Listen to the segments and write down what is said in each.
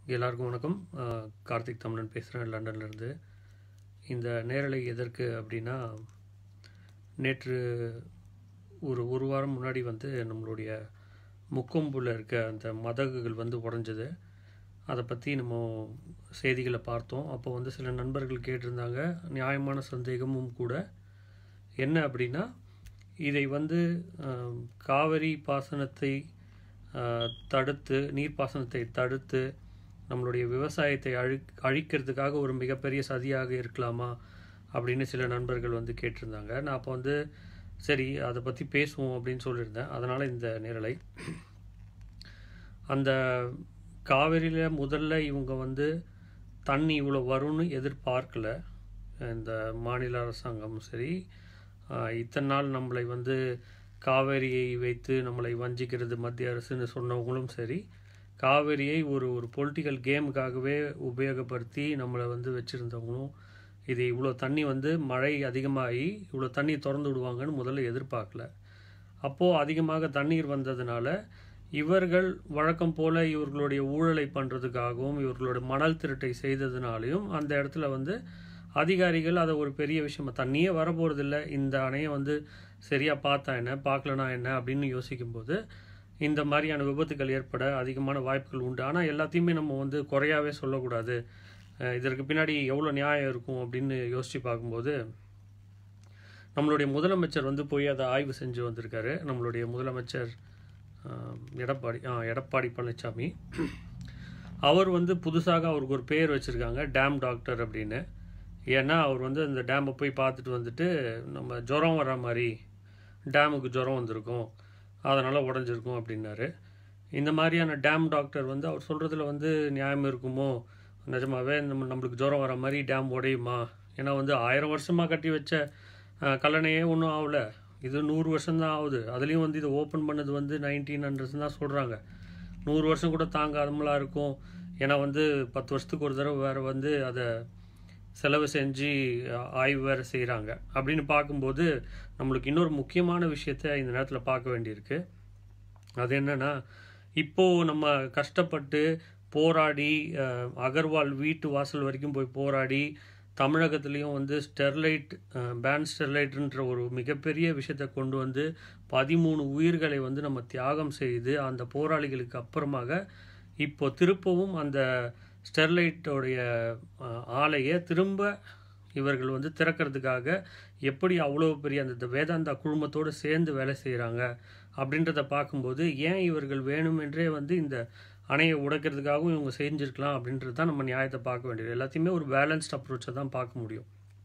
எல்லாருக்கும் வணக்கம் அஹ், கார்த்திக் தமிழன் பேசுகிறேன் லண்டன்லேருந்து இந்த நேரலை எதற்கு அப்படின்னா நேற்று ஒரு ஒரு வாரம் முன்னாடி வந்து நம்மளுடைய முக்கொம்புல இருக்க அந்த மதகுகள் வந்து உடஞ்சது அதை பற்றி நம்ம செய்திகளை பார்த்தோம் அப்போ வந்து சில நண்பர்கள் கேட்டிருந்தாங்க நியாயமான சந்தேகமும் கூட என்ன அப்படின்னா இதை வந்து ஆம், காவிரி பாசனத்தை ஆ, தடுத்து நீர்ப்பாசனத்தை தடுத்து நம்மளுடைய விவசாயத்தை அழி அழிக்கிறதுக்காக ஒரு மிகப்பெரிய சதியாக இருக்கலாமா அப்படின்னு சில நண்பர்கள் வந்து கேட்டிருந்தாங்க நான் அப்போ வந்து சரி அதை பற்றி பேசுவோம் அப்படின்னு சொல்லியிருந்தேன் அதனால் இந்த நேரலை அந்த காவிரியில் முதல்ல இவங்க வந்து தண்ணி இவ்வளோ வரும்னு எதிர்பார்க்கல இந்த மாநில அரசாங்கமும் சரி ஆஹ், இத்தனை நாள் நம்மளை வந்து காவேரியை வைத்து நம்மளை வஞ்சிக்கிறது மத்திய அரசுன்னு சொன்னவங்களும் சரி காவேரியை ஒரு ஒரு பொலிட்டிக்கல் கேமுக்காகவே உபயோகப்படுத்தி நம்மளை வந்து வச்சுருந்தவங்களும் இது இவ்வளோ தண்ணி வந்து மழை அதிகமாகி இவ்வளோ தண்ணி திறந்து விடுவாங்கன்னு முதல்ல எதிர்பார்க்கல அப்போது அதிகமாக தண்ணீர் வந்ததுனால இவர்கள் வழக்கம் போல இவர்களுடைய ஊழலை பண்ணுறதுக்காகவும் இவர்களோட மணல் திருட்டை செய்ததுனாலையும் அந்த இடத்துல வந்து அதிகாரிகள் அதை ஒரு பெரிய விஷயமா தண்ணியே வரப்போகிறதில்ல இந்த அணையை வந்து சரியாக பார்த்தா என்ன பார்க்கலனா என்ன அப்படின்னு யோசிக்கும்போது இந்த மாதிரியான விபத்துகள் ஏற்பட அதிகமான வாய்ப்புகள் உண்டு ஆனால் எல்லாத்தையுமே நம்ம வந்து குறையாவே சொல்லக்கூடாது அஹ் இதற்கு பின்னாடி எவ்வளோ நியாயம் இருக்கும் அப்படின்னு யோசித்து பார்க்கும்போது நம்மளுடைய முதலமைச்சர் வந்து போய் அதை ஆய்வு செஞ்சு வந்திருக்காரு நம்மளுடைய முதலமைச்சர் ஆஹ், எடப்பாடி ஆ எடப்பாடி பழனிசாமி அவர் வந்து புதுசாக அவருக்கு ஒரு பேர் வச்சுருக்காங்க டேம் டாக்டர் அப்படின்னு ஏன்னா அவர் வந்து அந்த டேமை போய் பார்த்துட்டு வந்துட்டு நம்ம ஜுரம் வர மாதிரி டேமுக்கு ஜுரம் வந்திருக்கும் அதனால் உடஞ்சிருக்கும் அப்படின்னாரு இந்த மாதிரியான டேம் டாக்டர் வந்து அவர் சொல்கிறதுல வந்து நியாயம் இருக்குமோ நிஜமாவே நம்ம நம்மளுக்கு ஜுரம் வர மாதிரி டேம் உடையுமா ஏன்னா வந்து ஆயிரம் வருஷமாக கட்டி வச்ச அஹ், கல்லணையே ஒன்றும் ஆகல இது நூறு வருஷம்தான் ஆகுது அதுலேயும் வந்து இதை ஓப்பன் பண்ணது வந்து நைன்டீன் ஹண்ட்ரட்ஸ் தான் சொல்கிறாங்க நூறு வருஷம் கூட தாங்காதமலாம் இருக்கும் ஏன்னா வந்து பத்து வருஷத்துக்கு ஒரு தடவை வேறு வந்து அதை செலவு செஞ்சு அஹ், ஆய்வு வேறு செய்கிறாங்க அப்படின்னு பார்க்கும்போது நம்மளுக்கு இன்னொரு முக்கியமான விஷயத்த இந்த நேரத்தில் பார்க்க வேண்டியிருக்கு அது என்னன்னா இப்போ நம்ம கஷ்டப்பட்டு போராடி அஹ், அகர்வால் வீட்டு வாசல் வரைக்கும் போய் போராடி தமிழகத்துலேயும் வந்து ஸ்டெர்லைட் பேன் ஸ்டெர்லைட்ன்ற ஒரு மிகப்பெரிய விஷயத்தை கொண்டு வந்து பதிமூணு உயிர்களை வந்து நம்ம தியாகம் செய்து அந்த போராளிகளுக்கு அப்புறமாக இப்போ திருப்பவும் அந்த ஸ்டெர்லைட்டோடைய அஹ், ஆலையை திரும்ப இவர்கள் வந்து திறக்கிறதுக்காக எப்படி அவ்வளோ பெரிய அந்த வேதாந்தா குழுமத்தோடு சேர்ந்து வேலை செய்கிறாங்க அப்படின்றத பார்க்கும்போது ஏன் இவர்கள் வேணுமென்றே வந்து இந்த அணையை உடைக்கிறதுக்காகவும் இவங்க செஞ்சுருக்கலாம் அப்படின்றது தான் நம்ம நியாயத்தை பார்க்க வேண்டியது எல்லாத்தையுமே ஒரு பேலன்ஸ்ட் அப்ரோச்சை தான் பார்க்க முடியும்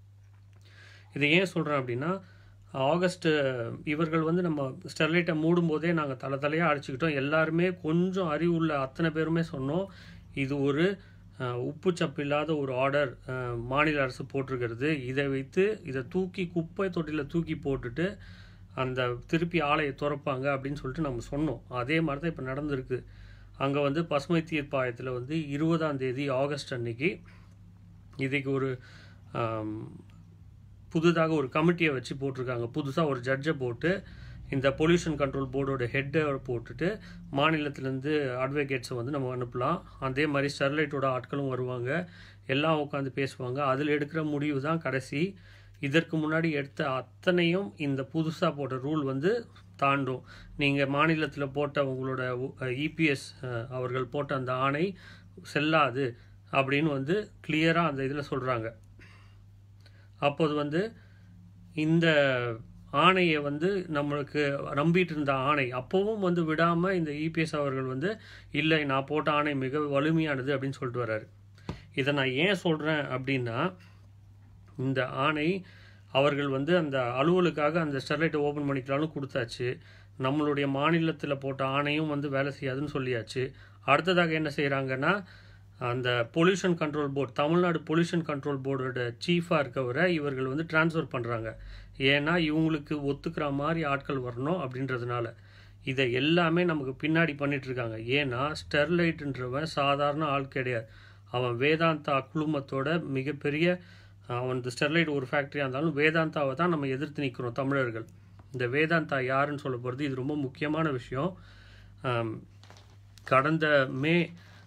இதை ஏன் சொல்கிறேன் அப்படின்னா ஆகஸ்ட் இவர்கள் வந்து நம்ம ஸ்டெர்லைட்டை மூடும்போதே நாங்கள் தலை தலையாக அடிச்சுக்கிட்டோம் எல்லாருமே கொஞ்சம் அறிவுள்ள அத்தனை பேருமே சொன்னோம் இது ஒரு அஹ், உப்பு சப்பு இல்லாத ஒரு ஆர்டர் மாநில அரசு போட்டிருக்கிறது இதை வைத்து இதை தூக்கி குப்பை தொட்டியில் தூக்கி போட்டுட்டு அந்த திருப்பி ஆலையை திறப்பாங்க அப்படின்னு சொல்லிட்டு நம்ம சொன்னோம் அதே மாதிரி தான் இப்போ நடந்திருக்கு அங்கே வந்து பசுமை தீர்ப்பாயத்தில் வந்து இருபதாம் தேதி ஆகஸ்ட் அன்னைக்கு இதுக்கு ஒரு ஆம், புதுதாக ஒரு கமிட்டியை வச்சு போட்டிருக்காங்க புதுசாக ஒரு ஜட்ஜை போட்டு இந்த பொல்யூஷன் கண்ட்ரோல் போர்டோட ஹெட்டை போட்டுட்டு மாநிலத்திலேருந்து அட்வொகேட்ஸை வந்து நம்ம அனுப்பலாம் அதே மாதிரி ஸ்டெர்லைட்டோட ஆட்களும் வருவாங்க எல்லாம் உட்காந்து பேசுவாங்க அதில் எடுக்கிற முடிவு தான் கடைசி இதற்கு முன்னாடி எடுத்த அத்தனையும் இந்த புதுசாக போட்ட ரூல் வந்து தாண்டும் நீங்கள் மாநிலத்தில் போட்ட உங்களோட இபிஎஸ் அவர்கள் போட்ட அந்த ஆணை செல்லாது அப்படின்னு வந்து கிளியராக அந்த இதில் சொல்கிறாங்க அப்போது வந்து இந்த ஆணையை வந்து நம்மளுக்கு நம்பிட்டு இருந்த ஆணை அப்போவும் வந்து விடாமல் இந்த இபிஎஸ் அவர்கள் வந்து இல்லை நான் போட்ட ஆணை மிக வலிமையானது அப்படின்னு சொல்லிட்டு வர்றாரு இதை நான் ஏன் சொல்கிறேன் அப்படின்னா இந்த ஆணை அவர்கள் வந்து அந்த அலுவலுக்காக அந்த ஸ்டெர்லைட்டை ஓப்பன் பண்ணிக்கலாம்னு கொடுத்தாச்சு நம்மளுடைய மாநிலத்தில் போட்ட ஆணையும் வந்து வேலை செய்யாதுன்னு சொல்லியாச்சு அடுத்ததாக என்ன செய்கிறாங்கன்னா அந்த pollution control board Tamil Nadu pollution control போர்டோட சீஃபாக இருக்கவரை இவர்கள் வந்து ட்ரான்ஸ்ஃபர் பண்ணுறாங்க ஏன்னா இவங்களுக்கு ஒத்துக்கிற மாதிரி ஆட்கள் வரணும் அப்படின்றதுனால இதை எல்லாமே நமக்கு பின்னாடி பண்ணிட்டு இருக்காங்க ஏன்னா ஸ்டெர்லைட்ன்றவன் சாதாரண ஆள் கிடையாது அவன் வேதாந்தா குழுமத்தோட மிகப்பெரிய அவன் இந்த ஸ்டெர்லைட் ஒரு ஃபேக்ட்ரியாக இருந்தாலும் வேதாந்தாவை தான் நம்ம எதிர்த்து நிற்கிறோம் தமிழர்கள் இந்த வேதாந்தா யாருன்னு சொல்ல போகிறது இது ரொம்ப முக்கியமான விஷயம் ஆம், கடந்த மே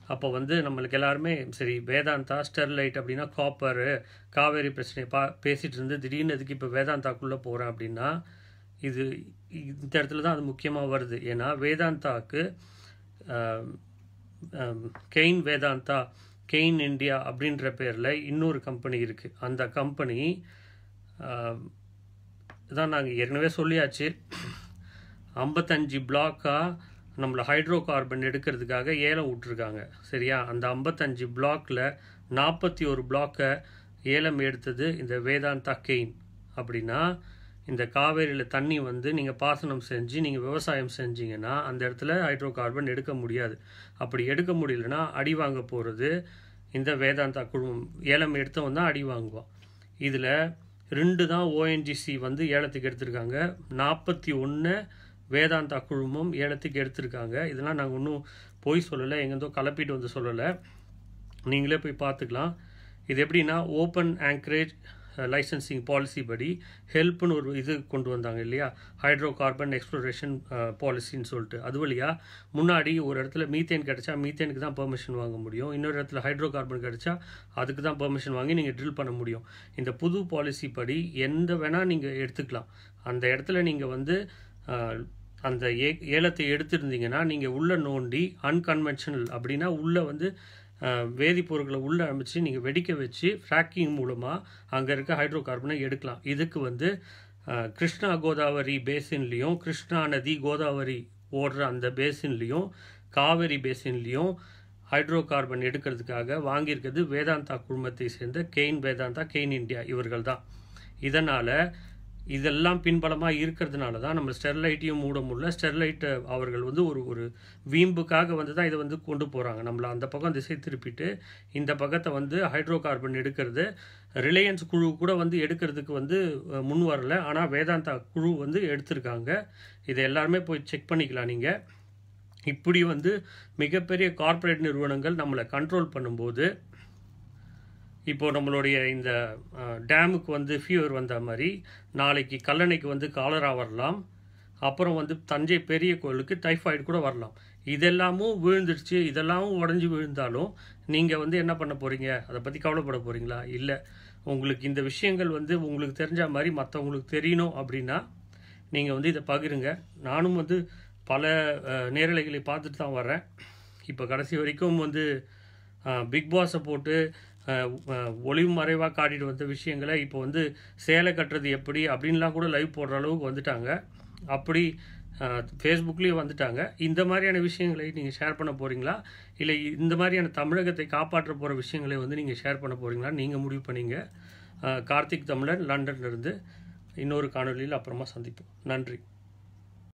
அப்போ வந்து நம்மளுக்கு எல்லாருமே சரி வேதாந்தா ஸ்டெர்லைட் அப்படின்னா காப்பரு காவேரி பிரச்சனை பா பேசிகிட்டு இருந்து திடீர்னு எதுக்கு இப்போ வேதாந்தாக்குள்ளே போகிறேன் அப்படின்னா இது இந்த இடத்துல தான் அது முக்கியமாக வருது ஏன்னா வேதாந்தாக்கு ஆம், ஆம், கெயின் வேதாந்தா கெயின் இந்தியா அப்படின்ற பேரில் இன்னொரு கம்பெனி இருக்குது அந்த கம்பெனி தான் நாங்கள் ஏற்கனவே சொல்லியாச்சு ஐம்பத்தஞ்சு பிளாக்காக நம்மளை ஹைட்ரோ கார்பன் எடுக்கிறதுக்காக ஏலம் விட்டுருக்காங்க சரியா அந்த ஐம்பத்தஞ்சு பிளாக்ல நாற்பத்தி ஒரு பிளாக்கை ஏலம் எடுத்தது இந்த வேதாந்தா கெயின் அப்படின்னா இந்த காவேரியில் தண்ணி வந்து நீங்கள் பாசனம் செஞ்சு நீங்கள் விவசாயம் செஞ்சீங்கன்னா அந்த இடத்துல ஹைட்ரோ கார்பன் எடுக்க முடியாது அப்படி எடுக்க முடியலன்னா அடி வாங்க போகிறது இந்த வேதாந்தா குழுமம் ஏலம் எடுத்தவன் தான் அடி வாங்குவான் இதில் ரெண்டு தான் ஓஎன்ஜிசி வந்து ஏலத்துக்கு எடுத்திருக்காங்க நாற்பத்தி ஒன்று வேதாந்தா குழுமம் ஏலத்துக்கு எடுத்திருக்காங்க இதெல்லாம் நாங்கள் இன்னும் போய் சொல்லலை எங்கேருந்தோ கலப்பிட்டு வந்து சொல்லலை நீங்களே போய் பார்த்துக்கலாம் இது எப்படின்னா ஓப்பன் ஆங்கரேஜ் லைசன்சிங் பாலிசி படி ஹெல்ப்னு ஒரு இது கொண்டு வந்தாங்க இல்லையா ஹைட்ரோ கார்பன் எக்ஸ்ப்ளோரேஷன் பாலிசின்னு சொல்லிட்டு அது வழியா முன்னாடி ஒரு இடத்துல மீத்தேன் கிடைச்சா மீத்தேனுக்கு தான் பெர்மிஷன் வாங்க முடியும் இன்னொரு இடத்துல ஹைட்ரோ கார்பன் கிடைச்சா அதுக்கு தான் பெர்மிஷன் வாங்கி நீங்கள் ட்ரில் பண்ண முடியும் இந்த புது பாலிசி படி எந்த வேணால் நீங்கள் எடுத்துக்கலாம் அந்த இடத்துல நீங்கள் வந்து அஹ், அந்த ஏ ஏலத்தை எடுத்திருந்தீங்கன்னா நீங்கள் உள்ள நோண்டி அன்கன்வென்ஷனல் அப்படின்னா உள்ள வந்து அஹ், வேதிப்பொருட்களை உள்ள அமைச்சு நீங்கள் வெடிக்க வச்சு ஃப்ராக்கிங் மூலமாக அங்கே இருக்க ஹைட்ரோ கார்பனை எடுக்கலாம் இதுக்கு வந்து அஹ், கிருஷ்ணா கோதாவரி பேசின்லேயும் கிருஷ்ணா நதி கோதாவரி ஓடுற அந்த பேசின்லேயும் காவேரி பேசின்லேயும் ஹைட்ரோ கார்பன் எடுக்கிறதுக்காக வாங்கியிருக்கிறது வேதாந்தா குழுமத்தை சேர்ந்த கெயின் வேதாந்தா கெயின் இந்தியா இவர்கள் தான் இதனால் இதெல்லாம் பின்பலமாக இருக்கிறதுனால தான் நம்ம ஸ்டெர்லைட்டையும் மூட முடியல ஸ்டெர்லைட் அவர்கள் வந்து ஒரு ஒரு வீம்புக்காக வந்து தான் இதை வந்து கொண்டு போகிறாங்க நம்மளை அந்த பக்கம் திசை திருப்பிட்டு இந்த பக்கத்தை வந்து ஹைட்ரோ கார்பன் எடுக்கிறது ரிலையன்ஸ் குழு கூட வந்து எடுக்கிறதுக்கு வந்து அஹ், முன் வரல ஆனால் வேதாந்தா குழு வந்து எடுத்திருக்காங்க இதை எல்லாருமே போய் செக் பண்ணிக்கலாம் நீங்கள் இப்படி வந்து மிகப்பெரிய கார்ப்பரேட் நிறுவனங்கள் நம்மளை கண்ட்ரோல் பண்ணும்போது இப்போ நம்மளுடைய இந்த அஹ், டேமுக்கு வந்து ஃபீவர் வந்த மாதிரி நாளைக்கு கல்லணைக்கு வந்து காலரா வரலாம் அப்புறம் வந்து தஞ்சை பெரிய கோயிலுக்கு டைஃபாய்டு கூட வரலாம் இதெல்லாமும் விழுந்துடுச்சு இதெல்லாமும் உடஞ்சி விழுந்தாலும் நீங்கள் வந்து என்ன பண்ண போகிறீங்க அதை பற்றி கவலைப்பட போகிறீங்களா இல்லை உங்களுக்கு இந்த விஷயங்கள் வந்து உங்களுக்கு தெரிஞ்ச மாதிரி மற்றவங்களுக்கு தெரியணும் அப்படின்னா நீங்கள் வந்து இதை பகிருங்க நானும் வந்து பல அஹ், நேரலைகளை பார்த்துட்டு தான் வர்றேன் இப்போ கடைசி வரைக்கும் வந்து பிக் பாஸை போட்டு அஹ், அஹ், ஒளிவு மறைவாக காட்டிட்டு வந்த விஷயங்களை இப்போ வந்து சேலை கட்டுறது எப்படி அப்படின்லாம் கூட லைவ் போடுற அளவுக்கு வந்துட்டாங்க அப்படி ஃபேஸ்புக்லேயும் வந்துட்டாங்க இந்த மாதிரியான விஷயங்களை நீங்கள் ஷேர் பண்ண போகிறீங்களா இல்லை இந்த மாதிரியான தமிழகத்தை காப்பாற்ற போகிற விஷயங்களை வந்து நீங்கள் ஷேர் பண்ண போகிறீங்களா நீங்கள் முடிவு பண்ணீங்க அஹ், கார்த்திக் தமிழன் லண்டன்ல இருந்து இன்னொரு காணொளியில் அப்புறமா சந்திப்போம் நன்றி